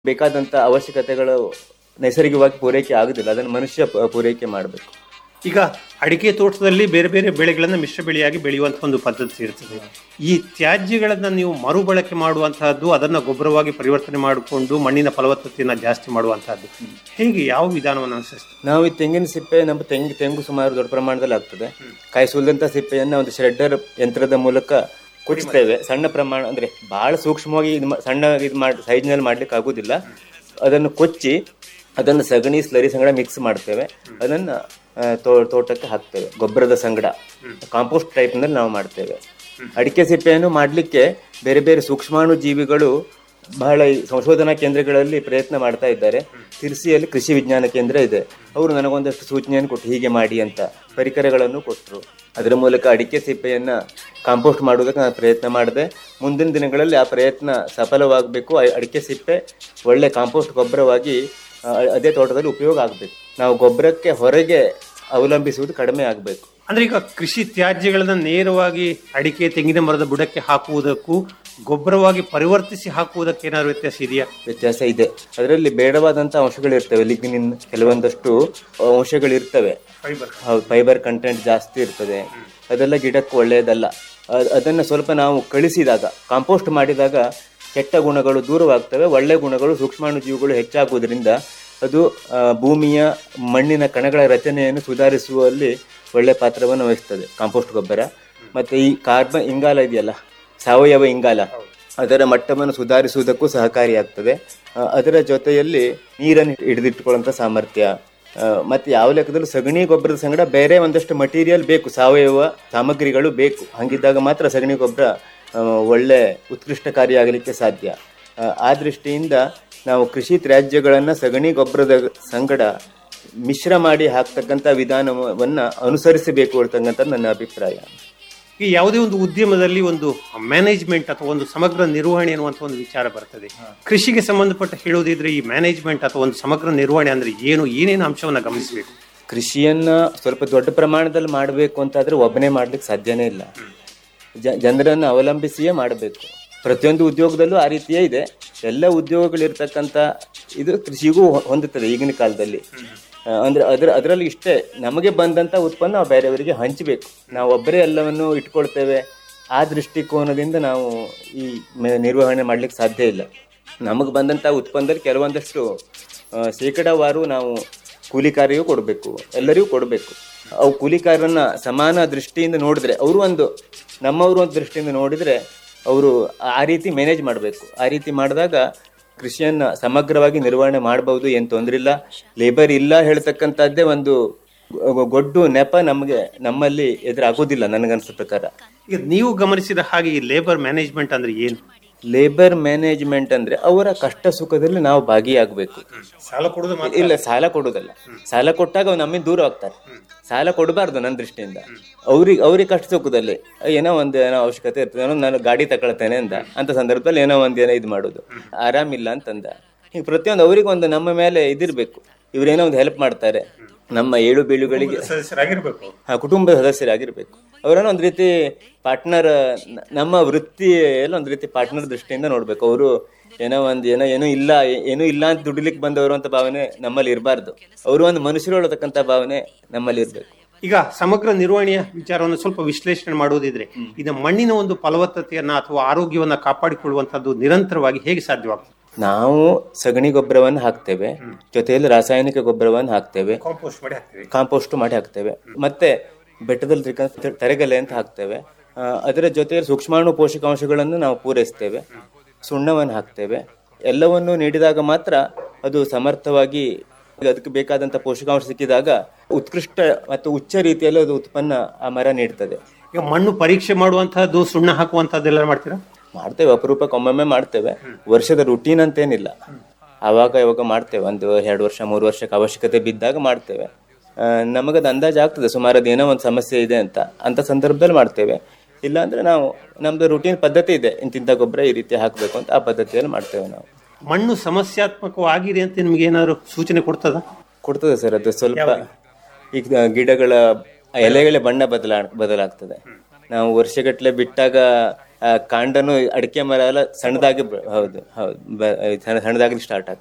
ಬೇಕಾದಂತ ಅವಶ್ಯಕತೆಗಳು ನೈಸರ್ಗಿಕವಾಗಿ ಪೂರೈಕೆ ಆಗುದಿಲ್ಲ ಅದನ್ನು ಮನುಷ್ಯ ಪ- ಪೂರೈಕೆ ಮಾಡಬೇಕು ಈಗ ಅಡಿಕೆ ತೋಟದಲ್ಲಿ ಬೇರೆ ಬೇರೆ ಬೆಳೆಗಳನ್ನು ಮಿಶ್ರ ಬೆಳೆಯಾಗಿ ಬೆಳೆಯುವಂತಹ ಒಂದು ಪದ್ಧತಿ ಇರ್ತದೆ ಈ ತ್ಯಾಜ್ಯಗಳನ್ನ ನೀವು ಮರುಬಳಕೆ ಮಾಡುವಂತಹದ್ದು ಅದನ್ನ ಗೊಬ್ಬರವಾಗಿ ಪರಿವರ್ತನೆ ಮಾಡಿಕೊಂಡು ಮಣ್ಣಿನ ಫಲವತ್ತತೆಯನ್ನ ಜಾಸ್ತಿ ಮಾಡುವಂತಹದ್ದು ಹೇಗೆ ಯಾವ ವಿಧಾನವನ್ನು ಅನುಸರಿಸ್ತಾರೆ ನಾವು ಈ ತೆಂಗಿನ ಸಿಪ್ಪೆ ನಮ್ಮ ತೆಂಗು ತೆಂಗು ಸುಮಾರು ದೊಡ್ಡ ಪ್ರಮಾಣದಲ್ಲಿ ಆಗ್ತದೆ ಕಾಯಿ ಸುಲಿದಂತ ಸಿಪ್ಪೆಯನ್ನ ಒಂದು ಶ್ರೆಡ್ಡರ್ ಯಂತ್ರದ ಮೂಲಕ ಕುದಿಸ್ತೇವೆ ಸಣ್ಣ ಪ್ರಮಾಣ ಅಂದ್ರೆ ಬಹಳ ಸೂಕ್ಷ್ಮವಾಗಿ ಇದು ಮಾ- ಸಣ್ಣ ಇದು ಮಾಡಿ ಸೈಜ್ನಲ್ಲಿ ಮಾಡ್ಲಿಕ್ಕೆ ಆಗುದಿಲ್ಲ ಅದನ್ನು ಕೊಚ್ಚಿ ಅದನ್ನು ಸಗಣಿ ಸ್ಲರಿ ಸಂಗಡ ಮಿಕ್ಸ್ ಮಾಡ್ತೇವೆ ಅದನ್ನ ಆ, ತೋ- ತೋಟಕ್ಕೆ ಹಾಕ್ತೇವೆ ಗೊಬ್ಬರದ ಸಂಗಡ ಕಾಂಪೋಸ್ಟ್ ಟೈಪ್ ನಲ್ಲಿ ನಾವು ಮಾಡ್ತೇವೆ ಅಡಿಕೆ ಸಿಪ್ಪೆಯನ್ನು ಮಾಡಲಿಕ್ಕೆ ಬೇರೆ ಬೇರೆ ಸೂಕ್ಷ್ಮಾಣು ಜೀವಿಗಳು ಬಹಳ ಈ ಸಂಶೋಧನಾ ಕೇಂದ್ರಗಳಲ್ಲಿ ಪ್ರಯತ್ನ ಮಾಡ್ತಾ ಇದ್ದಾರೆ ತಿರ್ಸಿಯಲ್ಲಿ ಕೃಷಿ ವಿಜ್ಞಾನ ಕೇಂದ್ರ ಇದೆ ಅವರು ನನಗೊಂದಷ್ಟು ಸೂಚನೆಯನ್ನು ಕೊಟ್ಟು ಹೀಗೆ ಮಾಡಿ ಅಂತ ಪರಿಕರಗಳನ್ನು ಕೊಟ್ಟರು ಅದರ ಮೂಲಕ ಅಡಿಕೆ ಸಿಪ್ಪೆಯನ್ನ ಕಾಂಪೋಸ್ಟ್ ಮಾಡುವುದಕ್ಕೆ ನಾನು ಪ್ರಯತ್ನ ಮಾಡಿದೆ ಮುಂದಿನ ದಿನಗಳಲ್ಲಿ ಆ ಪ್ರಯತ್ನ ಸಫಲವಾಗಬೇಕು ಅಡಿಕೆ ಸಿಪ್ಪೆ ಒಳ್ಳೆ ಕಾಂಪೋಸ್ಟ್ ಗೊಬ್ಬರವಾಗಿ ಆ, ಅದೇ ತೋಟದಲ್ಲಿ ಉಪಯೋಗ ಆಗಬೇಕು ನಾವು ಗೊಬ್ಬರಕ್ಕೆ ಹೊರಗೆ ಅವಲಂಬಿಸುವುದು ಕಡಿಮೆ ಆಗಬೇಕು ಅಂದ್ರೆ ಈಗ ಕೃಷಿ ತ್ಯಾಜ್ಯಗಳನ್ನ ನೇರವಾಗಿ ಅಡಿಕೆ ತೆಂಗಿನ ಮರದ ಬುಡಕ್ಕೆ ಹಾಕುವುದಕ್ಕೂ ಗೊಬ್ಬರವಾಗಿ ಪರಿವರ್ತಿಸಿ ಹಾಕುವುದಕ್ಕೆ ಏನಾದ್ರು ವ್ಯತ್ಯಾಸ ಇದೆಯಾ ವ್ಯತ್ಯಾಸ ಇದೆ ಅದರಲ್ಲಿ ಬೇಡವಾದಂತ ಅಂಶಗಳಿರ್ತವೆ ಲಿಗ್ನಿನ್ ಕೆಲವೊಂದಷ್ಟು ಅಂಶಗಳಿರ್ತವೆ ಫೈಬರ್ ಹೌದು ಫೈಬರ್ ಕಂಟೆಂಟ್ ಜಾಸ್ತಿ ಇರ್ತದೆ ಅದೆಲ್ಲ ಗಿಡಕ್ಕೆ ಒಳ್ಳೆಯದಲ್ಲ ಅದ್- ಅದನ್ನ ಸ್ವಲ್ಪ ನಾವು ಕಳಿಸಿದಾಗ ಕಾಂಪೋಸ್ಟ್ ಮಾಡಿದಾಗ ಕೆಟ್ಟ ಗುಣಗಳು ದೂರವಾಗ್ತವೆ ಒಳ್ಳೆ ಗುಣಗಳು ಸೂಕ್ಷ್ಮಾಣು ಜೀವಿಗಳು ಹೆಚ್ಚಾಗುವುದರಿಂದ ಅದು ಆ, ಭೂಮಿಯ ಮಣ್ಣಿನ ಕಣಗಳ ರಚನೆಯನ್ನು ಸುಧಾರಿಸುವಲ್ಲಿ ಒಳ್ಳೆ ಪಾತ್ರವನ್ನು ವಹಿಸ್ತದೆ ಕಾಂಪೋಸ್ಟ್ ಗೊಬ್ಬರ ಮತ್ತೆ ಈ ಕಾರ್ಬನ್ ಇಂಗಾಲ ಇದೆಯಲ್ಲ ಸಾವಯವ ಇಂಗಾಲ ಅದರ ಮಟ್ಟವನ್ನು ಸುಧಾರಿಸುವುದಕ್ಕೂ ಸಹಕಾರಿಯಾಗ್ತದೆ ಆ, ಅದರ ಜೊತೆಯಲ್ಲಿ ನೀರನ್ನು ಹಿಡಿದಿಟ್ಟುಕೊಳ್ಳುವಂಥ ಸಾಮರ್ಥ್ಯ ಆ, ಮತ್ತೆ ಯಾವ ಲೆಕ್ಕದಲ್ಲೂ ಸಗಣಿ ಗೊಬ್ಬರದ ಸಂಗಡ ಬೇರೆ ಒಂದಷ್ಟು ಮಟೀರಿಯಲ್ ಬೇಕು ಸಾವಯವ ಸಾಮಗ್ರಿಗಳು ಬೇಕು ಹಂಗಿದ್ದಾಗ ಮಾತ್ರ ಸಗಣಿ ಗೊಬ್ಬರ ಆ, ಒಳ್ಳೆ ಉತ್ಕೃಷ್ಟಕಾರಿಯಾಗಲಿಕ್ಕೆ ಸಾಧ್ಯ ಆ, ಆ ದೃಷ್ಟಿಯಿಂದ ನಾವು ಕೃಷಿ ತ್ಯಾಜ್ಯಗಳನ್ನು ಸಗಣಿ ಗೊಬ್ಬರದ ಸಂಗಡ ಮಿಶ್ರ ಮಾಡಿ ಹಾಕ್ತಕ್ಕಂಥ ವಿಧಾನವನ್ನ ಅನುಸರಿಸಬೇಕು ಅಂತಕ್ಕಂಥ ನನ್ನ ಅಭಿಪ್ರಾಯ ಈ ಯಾವುದೇ ಒಂದು ಉದ್ಯಮದಲ್ಲಿ ಒಂದು ಮ್ಯಾನೇಜ್ಮೆಂಟ್ ಅಥವಾ ಒಂದು ಸಮಗ್ರ ನಿರ್ವಹಣೆ ಅನ್ನುವಂಥ ಒಂದು ವಿಚಾರ ಬರ್ತದೆ ಕೃಷಿಗೆ ಸಂಬಂಧಪಟ್ಟ ಹೇಳೋದಿದ್ರೆ ಈ ಮ್ಯಾನೇಜ್ಮೆಂಟ್ ಅಥವಾ ಒಂದು ಸಮಗ್ರ ನಿರ್ವಹಣೆ ಅಂದ್ರೆ ಏನು ಏನೇನು ಅಂಶವನ್ನ ಗಮನಿಸಬೇಕು ಕೃಷಿಯನ್ನ ಸ್ವಲ್ಪ ದೊಡ್ಡ ಪ್ರಮಾಣದಲ್ಲಿ ಮಾಡಬೇಕು ಅಂತಾದ್ರೆ ಒಬ್ಬನೇ ಮಾಡ್ಲಿಕ್ಕೆ ಸಾಧ್ಯನೇ ಇಲ್ಲ ಜ- ಜನರನ್ನು ಅವಲಂಬಿಸಿಯೇ ಮಾಡಬೇಕು ಪ್ರತಿಯೊಂದು ಉದ್ಯೋಗದಲ್ಲೂ ಆ ರೀತಿಯೇ ಇದೆ ಎಲ್ಲ ಉದ್ಯೋಗಗಳಿರ್ತಕ್ಕಂಥ ಇದು ಕೃಷಿಗೂ ಹೊ- ಹೊಂದುತ್ತದೆ ಈಗಿನ ಕಾಲದಲ್ಲಿ ಆ, ಅಂದ್ರೆ ಅದರ ಅದರಲ್ಲಿ ಇಷ್ಟೇ ನಮಗೆ ಬಂದಂತ ಉತ್ಪನ್ನ ನಾವು ಬೇರೆಯವರಿಗೆ ಹಂಚಬೇಕು ನಾವು ಒಬ್ಬರೇ ಎಲ್ಲವನ್ನು ಇಟ್ಕೊಳ್ತೇವೆ ಆ ದೃಷ್ಟಿಕೋನದಿಂದ ನಾವು ಈ ಮ- ನಿರ್ವಹಣೆ ಮಾಡ್ಲಿಕ್ಕೆ ಸಾಧ್ಯ ಇಲ್ಲ ನಮಗೆ ಬಂದಂತ ಉತ್ಪನ್ನದಲ್ಲಿ ಕೆಲವೊಂದಷ್ಟು ಆ, ಶೇಕಡಾವಾರು ನಾವು ಕೂಲಿಕಾರಿಗೂ ಕೊಡಬೇಕು ಎಲ್ಲರಿಗೂ ಕೊಡಬೇಕು ಅವು ಕೂಲಿಕಾರರನ್ನ ಸಮಾನ ದೃಷ್ಟಿಯಿಂದ ನೋಡಿದ್ರೆ ಅವರು ಒಂದು ನಮ್ಮವರು ಒಂದು ದೃಷ್ಟಿಯಿಂದ ನೋಡಿದ್ರೆ ಅವರು ಆ ರೀತಿ ಮ್ಯಾನೇಜ್ ಮಾಡಬೇಕು ಆ ರೀತಿ ಮಾಡಿದಾಗ ಕೃಷಿಯನ್ನ ಸಮಗ್ರವಾಗಿ ನಿರ್ವಹಣೆ ಮಾಡಬಹುದು ಏನು ತೊಂದರೆ ಇಲ್ಲ ಲೇಬರ್ ಇಲ್ಲ ಹೇಳ್ತಕ್ಕಂಥದ್ದೇ ಒಂದು ಗೊ- ಗೊಡ್ಡು ನೆಪ ನಮಗೆ ನಮ್ಮಲ್ಲಿ ಎದುರಾಗೋದಿಲ್ಲ ನನಗನ್ಸೋ ಪ್ರಕಾರ ಈಗ ನೀವು ಗಮನಿಸಿದ ಹಾಗೆ ಈ ಲೇಬರ್ ಮ್ಯಾನೇಜ್ಮೆಂಟ್ ಅಂದ್ರೆ ಏನು ಲೇಬರ್ ಮ್ಯಾನೇಜ್ಮೆಂಟ್ ಅಂದ್ರೆ ಅವರ ಕಷ್ಟ ಸುಖದಲ್ಲಿ ನಾವು ಭಾಗಿಯಾಗಬೇಕು ಸಾಲ ಕೊಡುದು ಇಲ್ಲ ಸಾಲ ಕೊಡುದಲ್ಲ ಸಾಲ ಕೊಟ್ಟಾಗ ಅವ್ರು ನಮ್ಮಿಂದ ದೂರ ಹೋಗ್ತಾರೆ ಸಾಲ ಕೊಡಬಾರ್ದು ನನ್ನ ದೃಷ್ಟಿಯಿಂದ ಅವ್ರಿಗೆ ಅವ್ರಿಗೆ ಕಷ್ಟ ಸುಖದಲ್ಲಿ ಏನೋ ಒಂದು ಏನೋ ಅವಶ್ಯಕತೆ ಇರ್ತದೆ ಏನೋ ನಾನು ಗಾಡಿ ತಗೊಳ್ತೇನೆ ಅಂತ ಅಂತ ಸಂದರ್ಭದಲ್ಲಿ ಏನೋ ಒಂದ್ ಏನೋ ಇದು ಮಾಡೋದು ಆರಾಮಿಲ್ಲ ಅಂತಂದ ಈಗ ಪ್ರತಿಯೊಂದು ಅವ್ರಿಗೆ ಒಂದು ನಮ್ಮ ಮೇಲೆ ಇದಿರ್ಬೇಕು ಇವ್ರೇನೋ ಒಂದು ಹೆಲ್ಪ್ ಮಾಡ್ತಾರೆ ನಮ್ಮ ಏಳು ಬೀಳುಗಳಿಗೆ ಸದಸ್ಯರಾಗಿರ್ಬೇಕು ಹಾ ಕುಟುಂಬದ ಸದಸ್ಯರಾಗಿರ್ಬೇಕು ಅವರನ್ನ ಒಂದ್ ರೀತಿ ಪಾರ್ಟ್ನರ್ ನಮ್ಮ ವೃತ್ತಿಯಲ್ಲಿ ಒಂದ್ ರೀತಿ ಪಾರ್ಟ್ನರ್ ದೃಷ್ಟಿಯಿಂದ ನೋಡ್ಬೇಕು ಅವರು ಏನೋ ಒಂದ್ ಏನೋ ಏನೂ ಇಲ್ಲ ಏ- ಏನೂ ಇಲ್ಲ ಅಂತ ದುಡಿಲಿಕ್ಕೆ ಬಂದವರು ಅಂತ ಭಾವನೆ ನಮ್ಮಲ್ಲಿ ಇರಬಾರ್ದು ಅವರು ಒಂದು ಮನುಷ್ಯರು ಹೇಳತಕ್ಕಂಥ ಭಾವನೆ ನಮ್ಮಲ್ಲಿ ಇರ್ಬೇಕು ಈಗ ಸಮಗ್ರ ನಿರ್ವಹಣೆಯ ವಿಚಾರವನ್ನು ಸ್ವಲ್ಪ ವಿಶ್ಲೇಷಣೆ ಮಾಡುವುದಿದ್ರೆ ಇದು ಮಣ್ಣಿನ ಒಂದು ಫಲವತ್ತತೆಯನ್ನ ಅಥವಾ ಆರೋಗ್ಯವನ್ನ ಕಾಪಾಡಿಕೊಳ್ಳುವಂತದ್ದು ನಿರಂತರವಾಗಿ ಹೇಗೆ ಸಾಧ್ಯವಾಗ್ತದೆ ನಾವು ಸಗಣಿ ಗೊಬ್ಬರವನ್ನು ಹಾಕ್ತೇವೆ ಜೊತೆಯಲ್ಲಿ ರಾಸಾಯನಿಕ ಗೊಬ್ಬರವನ್ನು ಹಾಕ್ತೇವೆ ಕಾಂಪೋಸ್ಟ್ ಮಾಡಿ ಹಾಕ್ತೀವಿ ಕಾಂಪೋಸ್ಟ್ ಮಾಡಿ ಹಾಕ್ತೇವೆ ಮತ್ತೆ ಬೆಟ್ಟದಲ್ಲಿ ಸಿಕ್ಕ ತರಗಲೆ ಅಂತ ಹಾಕ್ತೇವೆ ಆ, ಅದರ ಜೊತೆಯಲ್ಲಿ ಸೂಕ್ಷ್ಮಾಣು ಪೋಷಕಾಂಶಗಳನ್ನು ನಾವು ಪೂರೈಸ್ತೇವೆ ಸುಣ್ಣವನ್ನು ಹಾಕ್ತೇವೆ ಎಲ್ಲವನ್ನು ನೀಡಿದಾಗ ಮಾತ್ರ ಅದು ಸಮರ್ಥವಾಗಿ ಅದಕ್ಕೆ ಬೇಕಾದಂತ ಪೋಷಕಾಂಶ ಸಿಕ್ಕಿದಾಗ ಉತ್ಕೃಷ್ಟ ಮತ್ತು ಉಚ್ಚ ರೀತಿಯಲ್ಲಿ ಅದು ಉತ್ಪನ್ನ ಆ ಮರ ನೀಡ್ತದೆ ಈಗ ಮಣ್ಣು ಪರೀಕ್ಷೆ ಮಾಡುವಂತಹದ್ದು ಸುಣ್ಣ ಹಾಕುವಂತದ್ದೆಲ್ಲ ಮಾಡ್ತೀರಾ ಮಾಡ್ತೇವೆ ಅಪರೂಪಕ್ಕೆ ಒಮ್ಮೊಮ್ಮೆ ಮಾಡ್ತೇವೆ ವರ್ಷದ ರುಟೀನ್ ಅಂತೇನಿಲ್ಲ ಆವಾಗ ಯಾವಾಗ ಮಾಡ್ತೇವೆ ಒಂದು ಎರಡು ವರ್ಷ ಮೂರು ವರ್ಷಕ್ಕೆ ಅವಶ್ಯಕತೆ ಬಿದ್ದಾಗ ಮಾಡ್ತೇವೆ ಆ, ನಮಗದು ಅಂದಾಜು ಆಗ್ತದೆ ಸುಮಾರು ಅದು ಏನೋ ಒಂದು ಸಮಸ್ಯೆ ಇದೆ ಅಂತ ಅಂತ ಸಂದರ್ಭದಲ್ಲಿ ಮಾಡ್ತೇವೆ ಇಲ್ಲ ಅಂದ್ರೆ ನಾವು ನಮ್ದು ರುಟೀನ್ ಪದ್ಧತಿ ಇದೆ ಇಂತಿಂಥ ಗೊಬ್ಬರ ಈ ರೀತಿ ಹಾಕಬೇಕು ಅಂತ ಆ ಪದ್ಧತಿಯಲ್ಲಿ ಮಾಡ್ತೇವೆ ನಾವು ಮಣ್ಣು ಸಮಸ್ಯಾತ್ಮಕವಾಗಿದೆ ಅಂತ ನಿಮ್ಗೆ ಏನಾದ್ರು ಸೂಚನೆ ಕೊಡ್ತದ ಕೊಡ್ತದೆ ಸರ್ ಅದು ಸ್ವಲ್ಪ ಈಗ ಗಿಡಗಳ ಎಲೆಗಳ ಬಣ್ಣ ಬದಲಾ ಬದಲಾಗ್ತದೆ ನಾವು ವರ್ಷಗಟ್ಟಲೆ ಬಿಟ್ಟಾಗ ಆ ಕಾಂಡನು ಅಡಿಕೆ ಮರ ಎಲ್ಲ ಸಣ್ಣದಾಗಿ ಬ- ಹೌದು ಹೌದು ಬ- ಸಣ್ಣ- ಸಣ್ಣದಾಗಿ ಸ್ಟಾರ್ಟ್ ಆಗ್ತದೆ